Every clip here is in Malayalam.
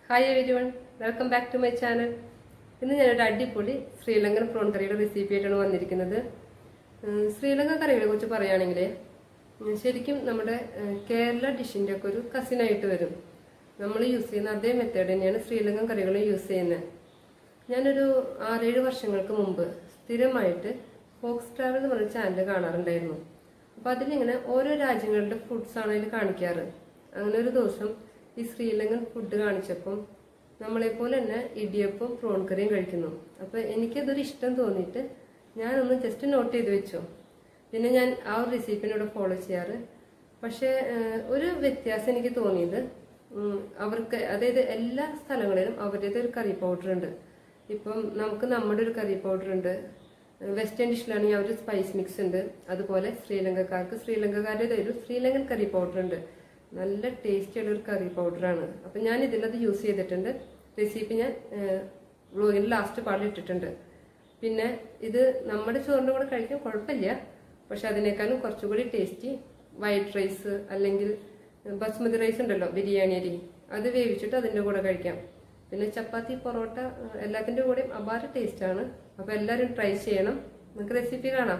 hi everyone welcome back to my channel ഇന്ന് ഞാനൊരു അടിപൊളി ശ്രീലങ്കൻ പ്രോൺ കറിയുടെ റെസിപ്പി ആയിട്ടാണ് വന്നിരിക്കുന്നത് ഉം, ശ്രീലങ്ക കറികളെ കുറിച്ച് പറയുകയാണെങ്കിൽ ഉം, ശരിക്കും നമ്മുടെ ഉം, കേരള ഡിഷിൻ്റെ ഒക്കെ ഒരു കസിനായിട്ട് വരും നമ്മൾ യൂസ് ചെയ്യുന്ന അതേ മെത്തേഡ് തന്നെയാണ് ശ്രീലങ്കൻ കറികൾ യൂസ് ചെയ്യുന്നത് ഞാനൊരു ആറേഴ് വർഷങ്ങൾക്ക് മുമ്പ് സ്ഥിരമായിട്ട് ഫോക്സ് ട്രാവൽ എന്ന് പറഞ്ഞ ചാനൽ കാണാറുണ്ടായിരുന്നു അപ്പൊ അതിലിങ്ങനെ ഓരോ രാജ്യങ്ങളുടെ ഫുഡ്സ് ആണ് അതിൽ കാണിക്കാറ് അങ്ങനെ ഒരു ദിവസം ഈ ശ്രീലങ്കൻ ഫുഡ് കാണിച്ചപ്പം നമ്മളെ പോലെ തന്നെ ഇടിയപ്പം പ്രോൺ കറിയും കഴിക്കുന്നു അപ്പൊ എനിക്കതൊരു ഇഷ്ടം തോന്നിയിട്ട് ഞാനൊന്ന് ജസ്റ്റ് നോട്ട് ചെയ്ത് വെച്ചു പിന്നെ ഞാൻ ആ ഒരു റെസിപ്പിനോട് ഫോളോ ചെയ്യാറ് പക്ഷേ ഏഹ്, ഒരു വ്യത്യാസം എനിക്ക് തോന്നിയത് ഉം, അവർക്ക് അതായത് എല്ലാ സ്ഥലങ്ങളിലും അവരുടേത് ഒരു കറി പൗഡർ ഉണ്ട് ഇപ്പം നമുക്ക് നമ്മുടെ ഒരു കറി പൗഡർ ഉണ്ട് വെസ്റ്റേൺ ഡിഷിലാണെങ്കിൽ അവർ സ്പൈസ് മിക്സ് ഉണ്ട് അതുപോലെ ശ്രീലങ്കക്കാർക്ക് ശ്രീലങ്കക്കാരുടെ ഒരു ശ്രീലങ്കൻ കറി പൗഡർ ഉണ്ട് നല്ല ടേസ്റ്റി ഉള്ള ഒരു കറി പൗഡറാണ് അപ്പം ഞാൻ ഇതിലത് യൂസ് ചെയ്തിട്ടുണ്ട് റെസിപ്പി ഞാൻ വ്ലോഗിൻ്റെ ലാസ്റ്റ് പാടിൽ ഇട്ടിട്ടുണ്ട് പിന്നെ ഇത് നമ്മുടെ ചോറിൻ്റെ കൂടെ കഴിക്കാൻ കുഴപ്പമില്ല പക്ഷെ അതിനേക്കാളും കുറച്ചുകൂടി ടേസ്റ്റി വൈറ്റ് റൈസ് അല്ലെങ്കിൽ ബസ്മതി റൈസ് ഉണ്ടല്ലോ ബിരിയാണി അരി അത് വേവിച്ചിട്ട് അതിൻ്റെ കൂടെ കഴിക്കാം പിന്നെ ചപ്പാത്തി പൊറോട്ട ഏഹ്, എല്ലാത്തിൻ്റെ കൂടെയും അപാര ടേസ്റ്റാണ് അപ്പോൾ എല്ലാവരും ട്രൈ ചെയ്യണം നമുക്ക് റെസിപ്പി കാണാം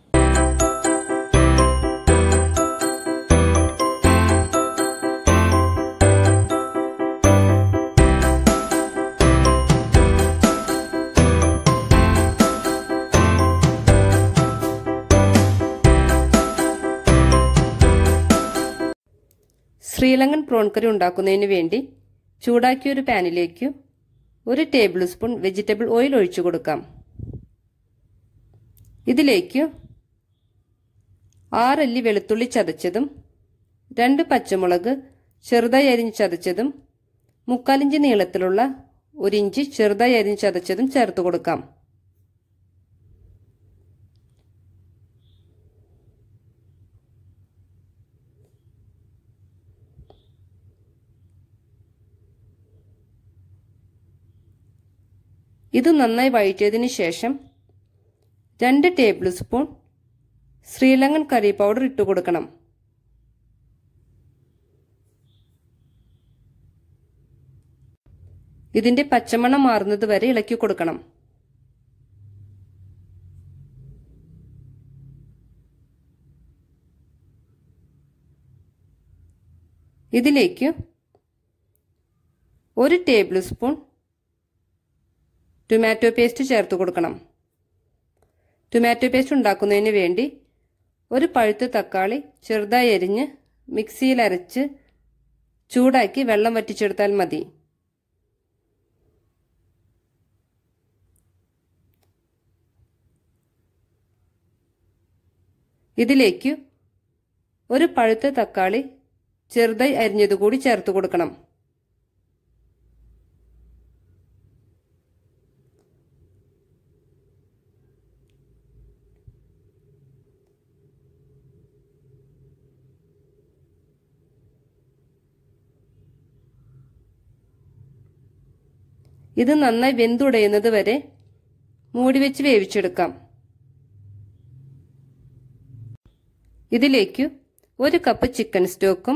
ശ്രീലങ്കൻ പ്രോൺ കറി ഉണ്ടാക്കുന്നതിന് വേണ്ടി ചൂടാക്കിയ ഒരു പാനിലേക്ക് ഒരു ടേബിൾ സ്പൂൺ വെജിറ്റബിൾ ഓയിൽ ഒഴിച്ചു കൊടുക്കാം ഇതിലേക്ക് ആറല്ലി വെളുത്തുള്ളി ചതച്ചതും രണ്ട് പച്ചമുളക് ചെറുതായി അരിഞ്ഞ് ചതച്ചതും മുക്കാലിഞ്ച് നീളത്തിലുള്ള ഒരു ഇഞ്ച് ചെറുതായി അരിഞ്ഞ് ചതച്ചതും ചേർത്ത് കൊടുക്കാം ഇത് നന്നായി വഴറ്റിയതിനു ശേഷം രണ്ട് tablespoon Sri Lankan curry powder ഇട്ട് കൊടുക്കണം ഇതിന്റെ പച്ചമണം മാറുന്നത് വരെ ഇളക്കി കൊടുക്കണം ഇതിലേക്ക് ഒരു ടേബിൾ സ്പൂൺ ടൊമാറ്റോ പേസ്റ്റ് ചേർത്ത് കൊടുക്കണം ടൊമാറ്റോ പേസ്റ്റ് ഉണ്ടാക്കുന്നതിന് വേണ്ടി ഒരു പഴുത്ത തക്കാളി ചെറുതായി അരിഞ്ഞ് മിക്സിയിൽ അരച്ച് ചൂടാക്കി വെള്ളം വറ്റിച്ചെടുത്താൽ മതി ഇതിലേക്ക് ഒരു പഴുത്ത തക്കാളി ചെറുതായി അരിഞ്ഞതുകൂടി ചേർത്ത് കൊടുക്കണം ഇത് നന്നായി വെന്തുടയുന്നത് വരെ മൂടി വെച്ച് വേവിച്ചെടുക്കാം ഇതിലേക്ക് ഒരു കപ്പ് ചിക്കൻ സ്റ്റോക്കും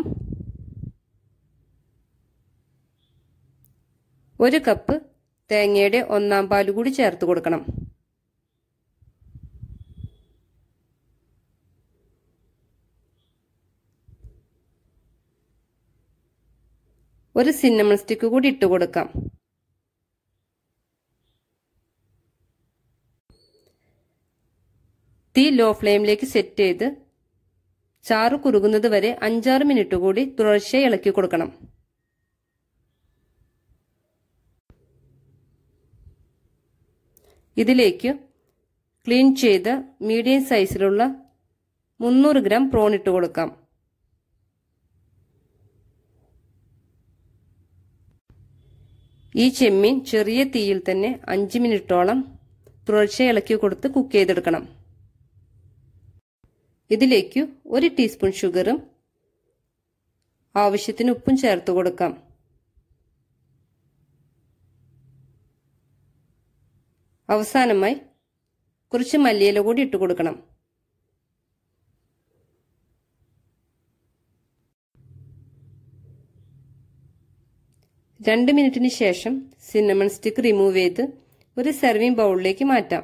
ഒരു കപ്പ് തേങ്ങയുടെ ഒന്നാം പാല് കൂടി ചേർത്ത് കൊടുക്കണം ഒരു സിന്നമൺ സ്റ്റിക്ക് കൂടി ഇട്ട് കൊടുക്കാം തീ ലോ ഫ്ലെയിമിലേക്ക് സെറ്റ് ചെയ്ത് ചാറ് കുറുകുന്നത് വരെ അഞ്ചാറ് മിനിറ്റ് കൂടി തുടർച്ചയായി ഇളക്കി കൊടുക്കണം ഇതിലേക്ക് ക്ലീൻ ചെയ്ത മീഡിയം സൈസിലുള്ള മുന്നൂറ് ഗ്രാം പ്രോൺ ഇട്ട് കൊടുക്കാം ഈ ചെമ്മീൻ ചെറിയ തീയിൽ തന്നെ അഞ്ച് മിനിറ്റോളം തുടർച്ചയായി ഇളക്കി കൊടുത്ത് കുക്ക് ചെയ്തെടുക്കണം ഇതിലേക്ക് ഒരു ടീസ്പൂൺ ഷുഗറും ആവശ്യത്തിന് ഉപ്പും ചേർത്ത് കൊടുക്കാം അവസാനമായി കുറച്ച് മല്ലിയില കൂടി ഇട്ട് കൊടുക്കണം രണ്ട് മിനിറ്റിന് ശേഷം സിന്നമൺ സ്റ്റിക്ക് റിമൂവ് ചെയ്ത് ഒരു സെർവിംഗ് ബൗളിലേക്ക് മാറ്റാം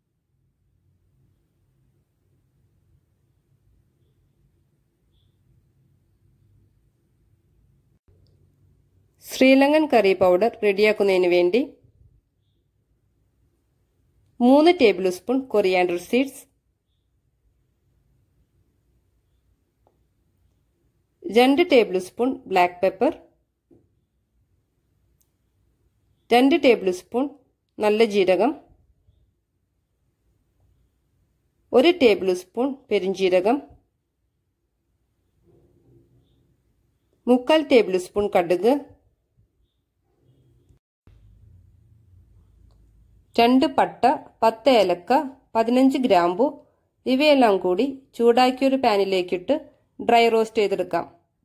ശ്രീലങ്കൻ കറി പൗഡർ റെഡിയാക്കുന്നതിന് വേണ്ടി മൂന്ന് ടേബിൾ സ്പൂൺ കൊറിയാൻഡർ സീഡ്സ് രണ്ട് ടേബിൾ സ്പൂൺ ബ്ലാക്ക് പെപ്പർ രണ്ട് ടേബിൾ സ്പൂൺ നല്ല ജീരകം ഒരു ടേബിൾ സ്പൂൺ പെരുംജീരകം മുക്കാൽ ടേബിൾ സ്പൂൺ കടുക് രണ്ട് പട്ട പത്ത് ഏലക്ക പതിനഞ്ച് ഗ്രാമ്പു ഇവയെല്ലാം കൂടി ചൂടാക്കിയൊരു പാനിലേക്കിട്ട് ഡ്രൈ റോസ്റ്റ് ചെയ്തെടുക്കാം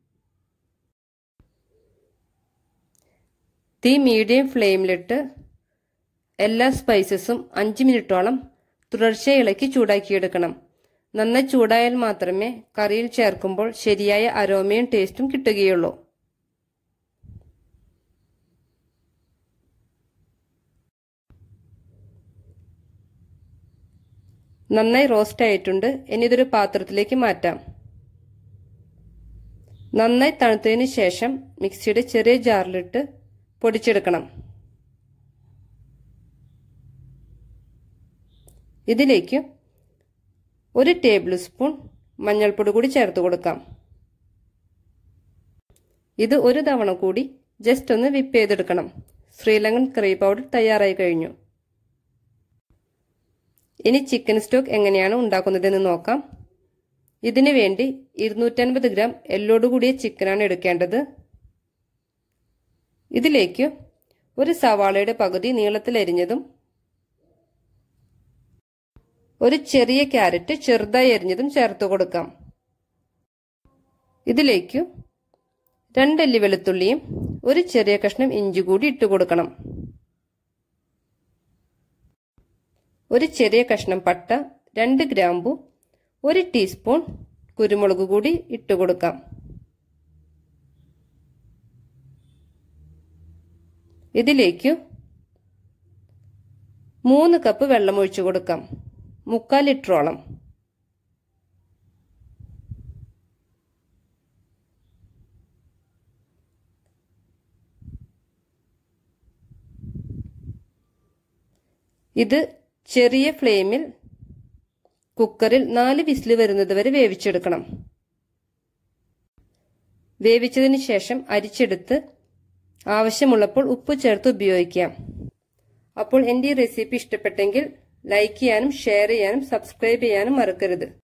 തീ മീഡിയം ഫ്ലെയിമിലിട്ട് എല്ലാ സ്പൈസസും അഞ്ച് മിനിറ്റോളം തുടർച്ചയായി ഇളക്കി ചൂടാക്കിയെടുക്കണം നന്നായി ചൂടായാൽ മാത്രമേ കറിയിൽ ചേർക്കുമ്പോൾ ശരിയായ അരോമയും ടേസ്റ്റും കിട്ടുകയുള്ളൂ നന്നായി റോസ്റ്റ് ആയിട്ടുണ്ട് ഇനി ഇതൊരു പാത്രത്തിലേക്ക് മാറ്റാം നന്നായി തണുത്തതിന് ശേഷം മിക്സിയുടെ ചെറിയ ജാറിലിട്ട് പൊടിച്ചെടുക്കണം ഇതിലേക്ക് ഒരു ടേബിൾ സ്പൂൺ മഞ്ഞൾപ്പൊടി കൂടി ചേർത്ത് കൊടുക്കാം ഇത് ഒരു തവണ കൂടി ജസ്റ്റ് ഒന്ന് വിപ്പ് ചെയ്തെടുക്കണം ശ്രീലങ്കൻ കറി പൗഡർ തയ്യാറായി കഴിഞ്ഞു ഇനി ചിക്കൻ സ്റ്റോക്ക് എങ്ങനെയാണ് ഉണ്ടാക്കുന്നതെന്ന് നോക്കാം ഇതിനു വേണ്ടി ഇരുന്നൂറ്റൻപത് ഗ്രാം എല്ലോട് കൂടിയ ചിക്കനാണ് എടുക്കേണ്ടത് ഇതിലേക്ക് ഒരു സവാളയുടെ പകുതി നീളത്തിൽ അരിഞ്ഞതും ഒരു ചെറിയ ക്യാരറ്റ് ചെറുതായി അരിഞ്ഞതും ചേർത്ത് കൊടുക്കാം ഇതിലേക്ക് രണ്ടല്ലി വെളുത്തുള്ളിയും ഒരു ചെറിയ കഷ്ണം ഇഞ്ചി കൂടി ഇട്ട് കൊടുക്കണം ഒരു ചെറിയ കഷ്ണം പട്ട രണ്ട് ഗ്രാമ്പു ഒരു ടീസ്പൂൺ കുരുമുളക് കൂടി ഇട്ട് കൊടുക്കാം ഇതിലേക്ക് മൂന്ന് കപ്പ് വെള്ളം ഒഴിച്ചു കൊടുക്കാം മുക്കാൽ ലിറ്ററോളം ഇത് ചെറിയ ഫ്ലെയിമിൽ കുക്കറിൽ നാല് വിസിൽ വരുന്നത് വരെ വേവിച്ചെടുക്കണം വേവിച്ചതിന് ശേഷം അരിച്ചെടുത്ത് ആവശ്യമുള്ളപ്പോൾ ഉപ്പ് ചേർത്ത് ഉപയോഗിക്കാം അപ്പോൾ എൻ്റെ ഈ റെസിപ്പി ഇഷ്ടപ്പെട്ടെങ്കിൽ ലൈക്ക് ചെയ്യാനും ഷെയർ ചെയ്യാനും സബ്സ്ക്രൈബ് ചെയ്യാനും മറക്കരുത്